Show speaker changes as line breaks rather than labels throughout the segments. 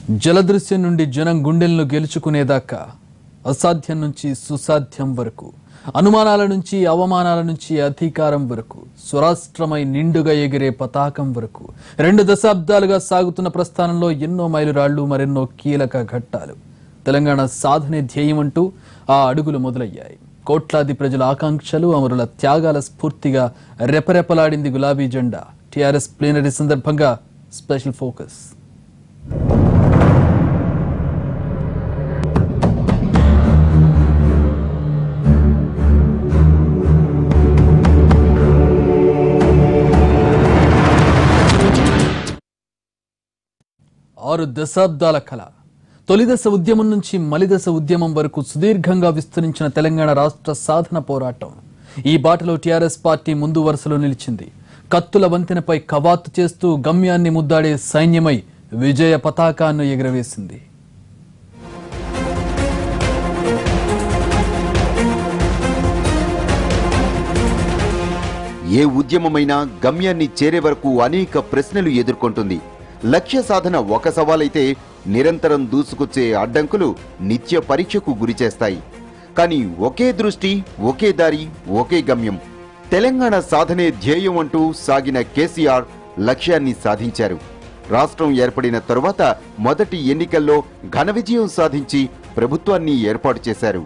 జలదృశ్యం నుండి జనం గుండెలను గెలుచుకునేదాకా అసాధ్యం నుంచి సుసాధ్యం వరకు అనుమానాల నుంచి అవమానాల నుంచి అధికారం వరకు స్వరాష్ట్రమై నిండుగా ఎగిరే పతాకం వరకు రెండు దశాబ్దాలుగా సాగుతున్న ప్రస్థానంలో ఎన్నో మైలురాళ్లు మరెన్నో కీలక ఘట్టాలు తెలంగాణ సాధనే ధ్యేయం అంటూ ఆ అడుగులు మొదలయ్యాయి కోట్లాది ప్రజల ఆకాంక్షలు అమరుల త్యాగాల స్ఫూర్తిగా రెపరెపలాడింది గులాబీ జెండా టీఆర్ఎస్ ప్లీనరీ సందర్భంగా స్పెషల్ ఫోకస్ ఆరు దశాబ్దాల కళ తొలిదశ ఉద్యమం నుంచి మలిదశ ఉద్యమం వరకు సుదీర్ఘంగా విస్తరించిన తెలంగాణ రాష్ట్ర సాధన పోరాటం ఈ బాటలో టీఆర్ఎస్ పార్టీ ముందు వరుసలో నిలిచింది కత్తుల వంతెనపై కవాతు చేస్తూ గమ్యాన్ని ముద్దాడే సైన్యమై విజయ పతాకాన్ని ఎగురవేసింది
ఏ ఉద్యమమైనా గమ్యాన్ని చేరే వరకు అనేక ప్రశ్నలు ఎదుర్కొంటుంది లక్ష్య సాధన ఒక సవాలైతే నిరంతరం దూసుకొచ్చే అడ్డంకులు నిత్య పరీక్షకు గురిచేస్తాయి కానీ ఒకే దృష్టి ఒకే దారి ఒకే గమ్యం తెలంగాణ సాధనే ధ్యేయం అంటూ సాగిన కేసీఆర్ లక్ష్యాన్ని సాధించారు రాష్ట్రం ఏర్పడిన తరువాత మొదటి ఎన్నికల్లో ఘన విజయం సాధించి ప్రభుత్వాన్ని ఏర్పాటు చేశారు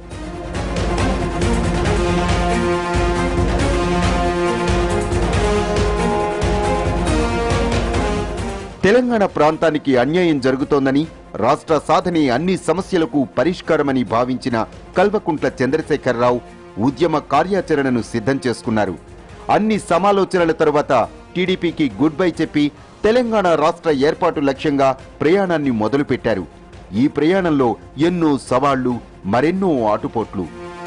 తెలంగాణ ప్రాంతానికి అన్యాయం జరుగుతోందని రాష్ట్ర సాధనే అన్ని సమస్యలకు పరిష్కారమని భావించిన కల్వకుంట్ల చంద్రశేఖరరావు ఉద్యమ కార్యాచరణను సిద్ధం చేసుకున్నారు అన్ని సమాలోచనల తరువాత టీడీపీకి గుడ్ బై చెప్పి తెలంగాణ రాష్ట్ర ఏర్పాటు లక్ష్యంగా ప్రయాణాన్ని మొదలుపెట్టారు ఈ ప్రయాణంలో ఎన్నో సవాళ్లు మరెన్నో ఆటుపోట్లు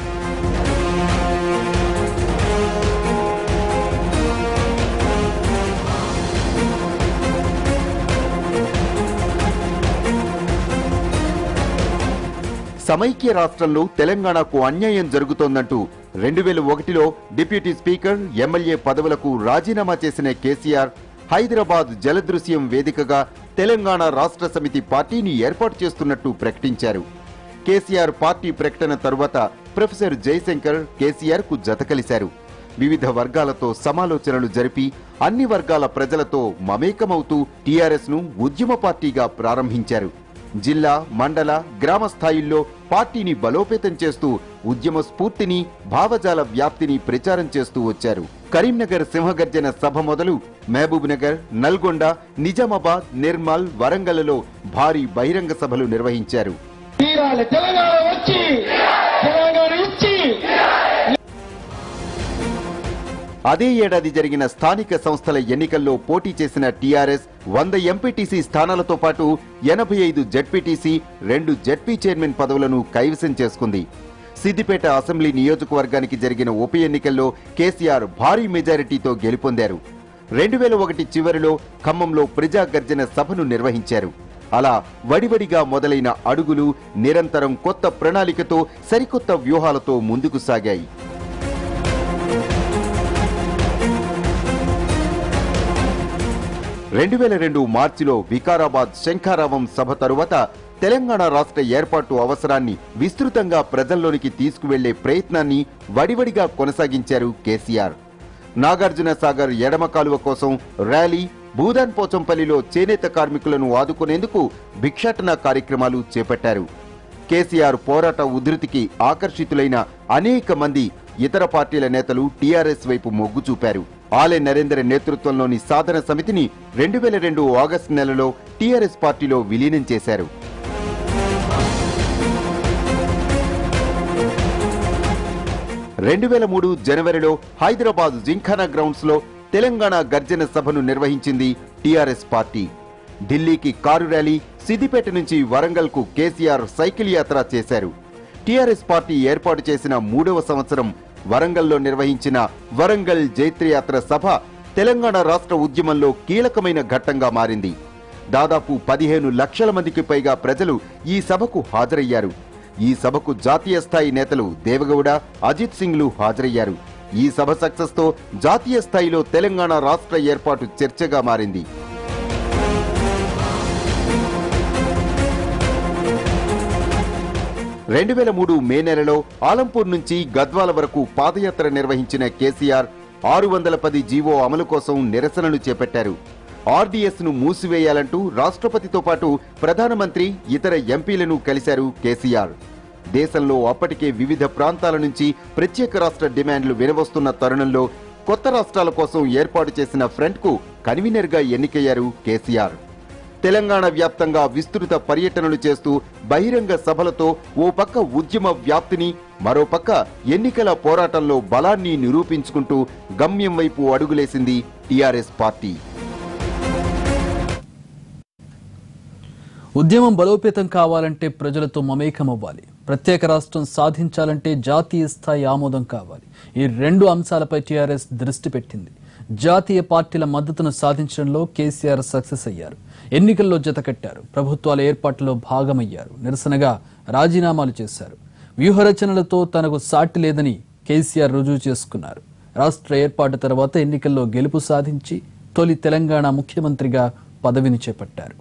సమైక్య రాష్ట్రంలో తెలంగాణకు అన్యాయం జరుగుతోందంటూ రెండు వేల ఒకటిలో డిప్యూటీ స్పీకర్ ఎమ్మెల్యే పదవులకు రాజీనామా చేసిన కేసీఆర్ హైదరాబాద్ జలదృశ్యం వేదికగా తెలంగాణ రాష్ట్ర సమితి పార్టీని ఏర్పాటు చేస్తున్నట్టు ప్రకటించారు కేసీఆర్ పార్టీ ప్రకటన తరువాత ప్రొఫెసర్ జయశంకర్ కేసీఆర్ కు జత కలిశారు వివిధ వర్గాలతో సమాలోచనలు జరిపి అన్ని వర్గాల ప్రజలతో మమేకమవుతూ టీఆర్ఎస్ ను ఉద్యమ పార్టీగా ప్రారంభించారు జిల్లా మండల గ్రామ స్థాయిల్లో పార్టీని బలోపేతం చేస్తూ ఉద్యమ స్ఫూర్తిని భావజాల వ్యాప్తిని ప్రచారం చేస్తూ వచ్చారు కరీంనగర్ సింహగర్జన సభ మొదలు మహబూబ్ నగర్ నల్గొండ నిజామాబాద్ నిర్మల్ వరంగల్లో భారీ బహిరంగ సభలు నిర్వహించారు
తీరాలి తెలంగాణ వచ్చి తెలంగాణ ఇచ్చి
అదే ఏడాది జరిగిన స్థానిక సంస్థల ఎన్నికల్లో పోటీ చేసిన టీఆర్ఎస్ వంద ఎంపీటీసీ స్థానాలతో పాటు ఎనభై ఐదు జడ్పీటీసీ రెండు జడ్పీ చైర్మన్ పదవులను కైవసం చేసుకుంది సిద్దిపేట అసెంబ్లీ నియోజకవర్గానికి జరిగిన ఉప ఎన్నికల్లో కేసీఆర్ భారీ మెజారిటీతో గెలుపొందారు రెండు వేల ఒకటి చివరిలో ఖమ్మంలో ప్రజా గర్జన సభను నిర్వహించారు అలా వడివడిగా మొదలైన అడుగులు నిరంతరం కొత్త ప్రణాళికతో సరికొత్త వ్యూహాలతో ముందుకు సాగాయి రెండు వేల రెండు మార్చిలో వికారాబాద్ శంఖారావం సభ తరువాత తెలంగాణ రాష్ట్ర ఏర్పాటు అవసరాన్ని విస్తృతంగా ప్రజల్లోనికి తీసుకువెళ్లే ప్రయత్నాన్ని వడివడిగా కొనసాగించారు కేసీఆర్ నాగార్జున సాగర్ ఎడమ కాలువ కోసం ర్యాలీ భూదాన్ పోచంపల్లిలో చేనేత కార్మికులను ఆదుకునేందుకు భిక్షాటన కార్యక్రమాలు చేపట్టారు కేసీఆర్ పోరాట ఉధృతికి ఆకర్షితులైన అనేక మంది ఇతర పార్టీల నేతలు టీఆర్ఎస్ వైపు మొగ్గు చూపారు ఆలే నరేందర్ నేతృత్వంలోని సాధన సమితిని రెండు వేల రెండు ఆగస్టు నెలలో టీఆర్ఎస్ పార్టీలో విలీనం చేశారు రెండు వేల మూడు జనవరిలో హైదరాబాద్ జింఖానా గ్రౌండ్స్ లో తెలంగాణ గర్జన సభను నిర్వహించింది టీఆర్ఎస్ పార్టీ ఢిల్లీకి కారు ర్యాలీ సిద్దిపేట నుంచి వరంగల్ కు కేసీఆర్ సైకిల్ యాత్ర చేశారు టీఆర్ఎస్ పార్టీ ఏర్పాటు చేసిన మూడవ సంవత్సరం వరంగల్లో నిర్వహించిన వరంగల్ జైత్రయాత్ర సభ తెలంగాణ రాష్ట్ర ఉద్యమంలో కీలకమైన ఘట్టంగా మారింది దాదాపు పదిహేను లక్షల మందికి పైగా ప్రజలు ఈ సభకు హాజరయ్యారు ఈ సభకు జాతీయ స్థాయి నేతలు దేవగౌడ అజిత్ సింగ్లు హాజరయ్యారు ఈ సభ సక్సెస్ తో జాతీయ స్థాయిలో తెలంగాణ రాష్ట్ర ఏర్పాటు చర్చగా మారింది రెండు వేల మూడు మే నెలలో ఆలంపూర్ నుంచి గద్వాల వరకు పాదయాత్ర నిర్వహించిన కేసీఆర్ ఆరు వందల పది జీవో అమలు కోసం నిరసనలు చేపట్టారు ఆర్డీఎస్ ను మూసివేయాలంటూ రాష్ట్రపతితో పాటు ప్రధానమంత్రి ఇతర ఎంపీలను కలిశారు కేసీఆర్ దేశంలో అప్పటికే వివిధ ప్రాంతాల నుంచి ప్రత్యేక రాష్ట్ర డిమాండ్లు వినవస్తున్న తరుణంలో కొత్త రాష్ట్రాల కోసం ఏర్పాటు చేసిన ఫ్రంట్ కు కన్వీనర్ గా ఎన్నికయ్యారు కేసీఆర్ తెలంగాణ వ్యాప్తంగా విస్తృత పర్యటనలు చేస్తూ బహిరంగ సభలతో ఓ పక్క ఉద్యమ వ్యాప్తిని మరో పక్క ఎన్నికల పోరాటంలో బలాన్ని నిరూపించుకుంటూ గమ్యం వైపు అడుగులేసింది టీఆర్ఎస్ పార్టీ
ఉద్యమం బలోపేతం కావాలంటే ప్రజలతో మమేకమవ్వాలి ప్రత్యేక రాష్ట్రం సాధించాలంటే జాతీయ స్థాయి ఆమోదం కావాలి ఈ రెండు అంశాలపై టీఆర్ఎస్ దృష్టి పెట్టింది జాతీయ పార్టీల మద్దతును సాధించడంలో కేసీఆర్ సక్సెస్ అయ్యారు ఎన్నికల్లో జతకట్టారు ప్రభుత్వాల ఏర్పాటులో భాగమయ్యారు నిరసనగా రాజీనామాలు చేశారు వ్యూహరచనలతో తనకు సాటి లేదని కేసీఆర్ రుజువు చేసుకున్నారు రాష్ట్ర ఏర్పాటు తర్వాత ఎన్నికల్లో గెలుపు సాధించి తొలి తెలంగాణ ముఖ్యమంత్రిగా పదవిని చేపట్టారు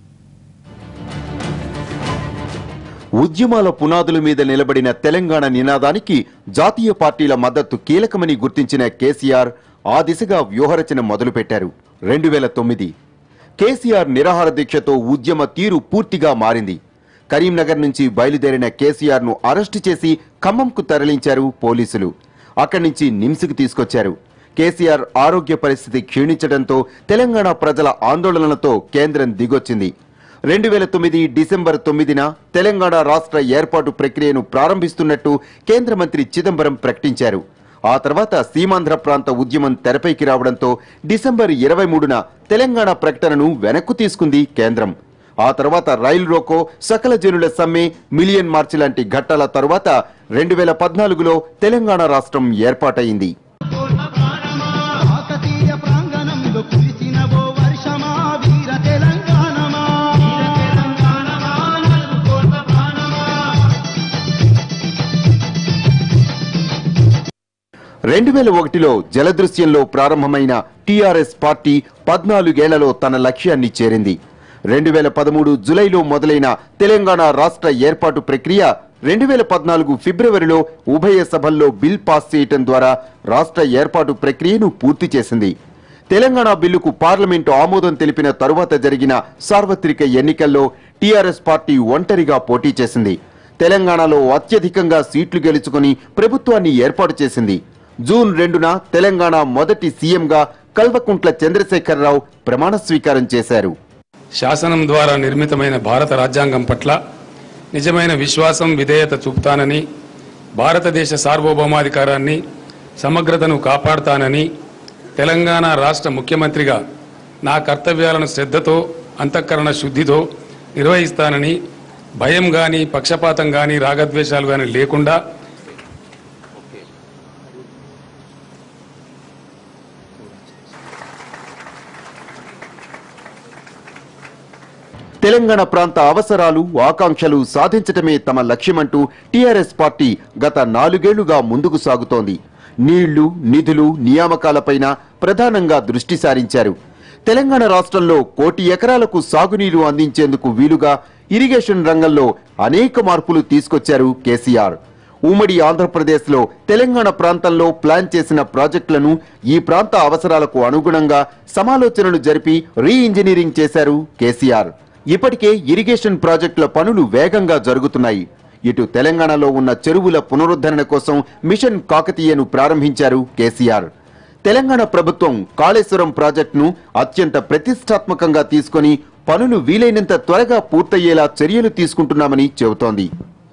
ఉద్యమాల పునాదుల మీద నిలబడిన తెలంగాణ నినాదానికి జాతీయ పార్టీల మద్దతు కీలకమని గుర్తించిన కేసీఆర్ ఆ దిశగా వ్యూహరచన మొదలుపెట్టారు రెండు వేల తొమ్మిది కేసీఆర్ నిరాహార దీక్షతో ఉద్యమ తీరు పూర్తిగా మారింది కరీంనగర్ నుంచి బయలుదేరిన కేసీఆర్ ను అరెస్టు చేసి ఖమ్మంకు తరలించారు పోలీసులు అక్కడి నుంచి నిమ్స్కు తీసుకొచ్చారు కేసీఆర్ ఆరోగ్య పరిస్థితి క్షీణించడంతో తెలంగాణ ప్రజల ఆందోళనలతో కేంద్రం దిగొచ్చింది రెండు వేల తొమ్మిది డిసెంబర్ తొమ్మిదిన తెలంగాణ రాష్ట్ర ఏర్పాటు ప్రక్రియను ప్రారంభిస్తున్నట్టు కేంద్ర మంత్రి చిదంబరం ప్రకటించారు ఆ తర్వాత సీమాంధ్ర ప్రాంత ఉద్యమం తెరపైకి రావడంతో డిసెంబర్ ఇరవై మూడున తెలంగాణ ప్రకటనను వెనక్కు తీసుకుంది కేంద్రం ఆ తర్వాత రైలు రోకో సకల జనుల సమ్మె మిలియన్ మార్చ్ లాంటి ఘట్టాల తరువాత రెండు వేల పద్నాలుగులో తెలంగాణ రాష్ట్రం ఏర్పాటైంది
కాకతీయ ప్రాంగణంలో కురిసిన ఓ వర్షమా వీర తెలంగాణమా వీర తెలంగాణమా నలుగొండ ప్రాణమా
రెండు వేల ఒకటిలో జలదృశ్యంలో ప్రారంభమైన టీఆర్ఎస్ పార్టీ పద్నాలుగేళ్లలో తన లక్ష్యాన్ని చేరింది రెండు వేల పదమూడు జులైలో మొదలైన తెలంగాణ రాష్ట్ర ఏర్పాటు ప్రక్రియ రెండు వేల పద్నాలుగు ఫిబ్రవరిలో ఉభయ సభల్లో బిల్ పాస్ చేయటం ద్వారా రాష్ట్ర ఏర్పాటు ప్రక్రియను పూర్తి చేసింది తెలంగాణ బిల్లుకు పార్లమెంటు ఆమోదం తెలిపిన తరువాత జరిగిన సార్వత్రిక ఎన్నికల్లో టీఆర్ఎస్ పార్టీ ఒంటరిగా పోటీ చేసింది తెలంగాణలో అత్యధికంగా సీట్లు గెలుచుకుని ప్రభుత్వాన్ని ఏర్పాటు చేసింది జూన్ రెండున తెలంగాణ మొదటి సీఎంగా కల్వకుంట్ల చంద్రశేఖరరావు ప్రమాణ స్వీకారం చేశారు
శాసనం ద్వారా నిర్మితమైన భారత రాజ్యాంగం పట్ల నిజమైన విశ్వాసం విధేయత చూపుతానని భారతదేశ సార్వభౌమాధికారాన్ని సమగ్రతను కాపాడుతానని తెలంగాణ రాష్ట్ర ముఖ్యమంత్రిగా నా కర్తవ్యాలను శ్రద్ధతో అంతఃకరణ శుద్ధితో నిర్వహిస్తానని భయం గాని పక్షపాతం గాని రాగద్వేషాలు గాని లేకుండా
తెలంగాణ ప్రాంత అవసరాలు ఆకాంక్షలు సాధించటమే తమ లక్ష్యమంటూ టీఆర్ఎస్ పార్టీ గత నాలుగేళ్లుగా ముందుకు సాగుతోంది నీళ్లు నిధులు నియామకాలపైన ప్రధానంగా దృష్టి సారించారు తెలంగాణ రాష్ట్రంలో కోటి ఎకరాలకు సాగునీరు అందించేందుకు వీలుగా ఇరిగేషన్ రంగంలో అనేక మార్పులు తీసుకొచ్చారు కేసీఆర్ ఉమ్మడి ఆంధ్రప్రదేశ్లో తెలంగాణ ప్రాంతంలో ప్లాన్ చేసిన ప్రాజెక్టులను ఈ ప్రాంత అవసరాలకు అనుగుణంగా సమాలోచనలు జరిపి రీ ఇంజనీరింగ్ చేశారు కేసీఆర్ ఇప్పటికే ఇరిగేషన్ ప్రాజెక్టుల పనులు వేగంగా జరుగుతున్నాయి ఇటు తెలంగాణలో ఉన్న చెరువుల పునరుద్ధరణ కోసం మిషన్ కాకతీయను ప్రారంభించారు కేసీఆర్ తెలంగాణ ప్రభుత్వం కాళేశ్వరం ప్రాజెక్టును అత్యంత ప్రతిష్టాత్మకంగా తీసుకొని పనులు వీలైనంత త్వరగా పూర్తయ్యేలా చర్యలు తీసుకుంటున్నామని చెబుతోంది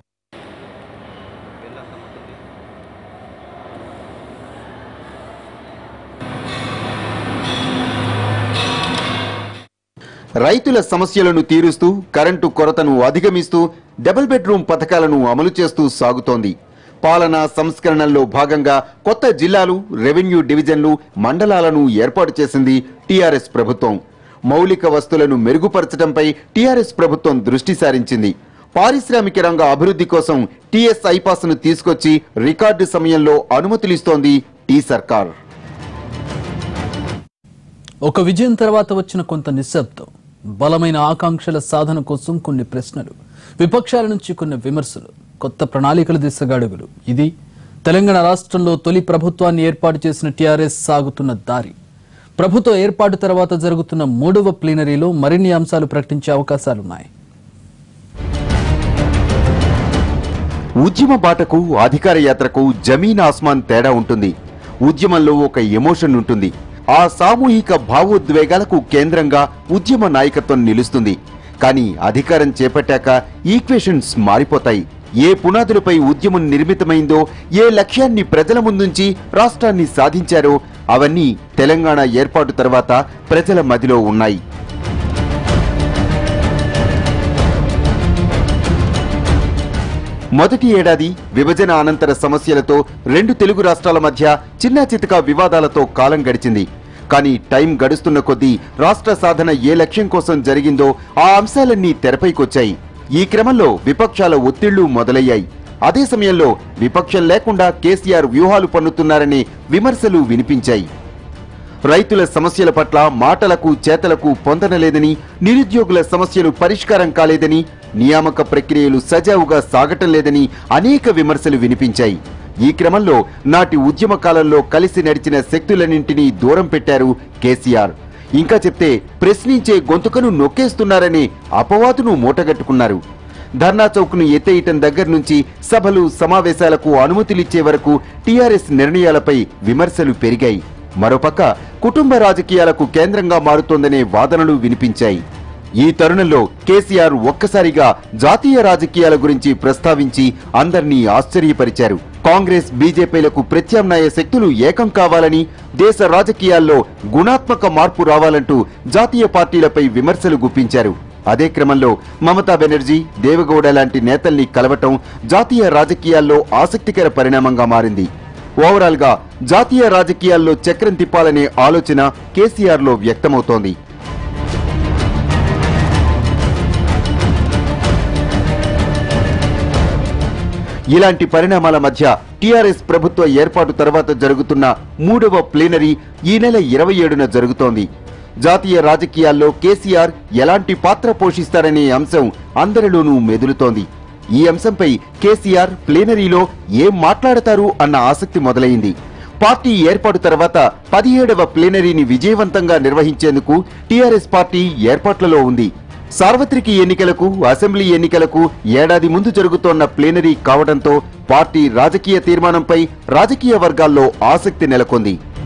రైతుల సమస్యలను తీరుస్తూ కరెంటు కొరతను అధిగమిస్తూ డబుల్ బెడ్రూమ్ పథకాలను అమలు చేస్తూ సాగుతోంది పాలనా సంస్కరణల్లో భాగంగా కొత్త జిల్లాలు రెవెన్యూ డివిజన్లు మండలాలను ఏర్పాటు చేసింది టీఆర్ఎస్ ప్రభుత్వం మౌలిక వస్తువులను మెరుగుపరచడంపై టీఆర్ఎస్ ప్రభుత్వం దృష్టి సారించింది పారిశ్రామిక రంగ అభివృద్ధి కోసం టీఎస్ ఐపాస్ను తీసుకొచ్చి రికార్డు సమయంలో అనుమతులిస్తోంది టీ సర్కార్
ఒక విజయం తర్వాత వచ్చిన కొంత నిశ్శబ్దం బలమైన ఆకాంక్షల సాధన కోసం కొన్ని ప్రశ్నలు విపక్షాల నుంచి కొన్ని విమర్శలు కొత్త ప్రణాళికల దిశగా అడుగులు ఇది తెలంగాణ రాష్ట్రంలో తొలి ప్రభుత్వాన్ని ఏర్పాటు చేసిన టీఆర్ఎస్ సాగుతున్న దారి ప్రభుత్వ ఏర్పాటు తర్వాత జరుగుతున్న మూడవ ప్లీనరీలో మరిన్ని అంశాలు ప్రకటించే అవకాశాలున్నాయి
ఉద్యమ బాటకు అధికార యాత్రకు జమీన్ ఆస్మాన్ తేడా ఉంటుంది ఉద్యమంలో ఒక ఎమోషన్ ఉంటుంది ఆ సామూహిక భావోద్వేగాలకు కేంద్రంగా ఉద్యమ నాయకత్వం నిలుస్తుంది కానీ అధికారం చేపట్టాక ఈక్వేషన్స్ మారిపోతాయి ఏ పునాదులపై ఉద్యమం నిర్మితమైందో ఏ లక్ష్యాన్ని ప్రజల ముందుంచి రాష్ట్రాన్ని సాధించారో అవన్నీ తెలంగాణ ఏర్పాటు తర్వాత ప్రజల మదిలో ఉన్నాయి మొదటి ఏడాది విభజన అనంతర సమస్యలతో రెండు తెలుగు రాష్ట్రాల మధ్య చిన్న చితక వివాదాలతో కాలం గడిచింది కానీ టైం గడుస్తున్న కొద్దీ రాష్ట్ర సాధన ఏ లక్ష్యం కోసం జరిగిందో ఆ అంశాలన్నీ తెరపైకొచ్చాయి ఈ క్రమంలో విపక్షాల ఒత్తిళ్లు మొదలయ్యాయి అదే సమయంలో విపక్షం లేకుండా కేసీఆర్ వ్యూహాలు పన్నుతున్నారనే విమర్శలు వినిపించాయి రైతుల సమస్యల పట్ల మాటలకు చేతలకు పొందనలేదని నిరుద్యోగుల సమస్యలు పరిష్కారం కాలేదని నియామక ప్రక్రియలు సజావుగా సాగటం లేదని అనేక విమర్శలు వినిపించాయి ఈ క్రమంలో నాటి ఉద్యమ కాలంలో కలిసి నడిచిన శక్తులన్నింటినీ దూరం పెట్టారు కేసీఆర్ ఇంకా చెప్తే ప్రశ్నించే గొంతుకను నొక్కేస్తున్నారనే అపవాదును మూటగట్టుకున్నారు ధర్నా చౌక్ను ఎత్తేయటం దగ్గర నుంచి సభలు సమావేశాలకు అనుమతులిచ్చే వరకు టీఆర్ఎస్ నిర్ణయాలపై విమర్శలు పెరిగాయి మరోపక్క కుటుంబ రాజకీయాలకు కేంద్రంగా మారుతోందనే వాదనలు వినిపించాయి ఈ తరుణంలో కేసీఆర్ ఒక్కసారిగా జాతీయ రాజకీయాల గురించి ప్రస్తావించి అందర్నీ ఆశ్చర్యపరిచారు కాంగ్రెస్ బీజేపీలకు ప్రత్యామ్నాయ శక్తులు ఏకం కావాలని దేశ రాజకీయాల్లో గుణాత్మక మార్పు రావాలంటూ జాతీయ పార్టీలపై విమర్శలు గుప్పించారు అదే క్రమంలో మమతా బెనర్జీ దేవగౌడ లాంటి నేతల్ని కలవటం జాతీయ రాజకీయాల్లో ఆసక్తికర పరిణామంగా మారింది ఓవరాల్ గా జాతీయ రాజకీయాల్లో చక్రం తిప్పాలనే ఆలోచన కేసీఆర్ లో వ్యక్తమవుతోంది ఇలాంటి పరిణామాల మధ్య టీఆర్ఎస్ ప్రభుత్వ ఏర్పాటు తర్వాత జరుగుతున్న మూడవ ప్లీనరీ ఈ నెల ఇరవై ఏడున జరుగుతోంది జాతీయ రాజకీయాల్లో కేసీఆర్ ఎలాంటి పాత్ర పోషిస్తారనే అంశం అందరిలోనూ మెదులుతోంది ఈ అంశంపై కేసీఆర్ ప్లీనరీలో ఏం మాట్లాడతారు అన్న ఆసక్తి మొదలైంది పార్టీ ఏర్పాటు తర్వాత పదిహేడవ ప్లీనరీని విజయవంతంగా నిర్వహించేందుకు టీఆర్ఎస్ పార్టీ ఏర్పాట్లలో ఉంది సార్వత్రిక ఎన్నికలకు అసెంబ్లీ ఎన్నికలకు ఏడాది ముందు జరుగుతోన్న ప్లీనరీ కావడంతో పార్టీ రాజకీయ తీర్మానంపై రాజకీయ వర్గాల్లో ఆసక్తి నెలకొంది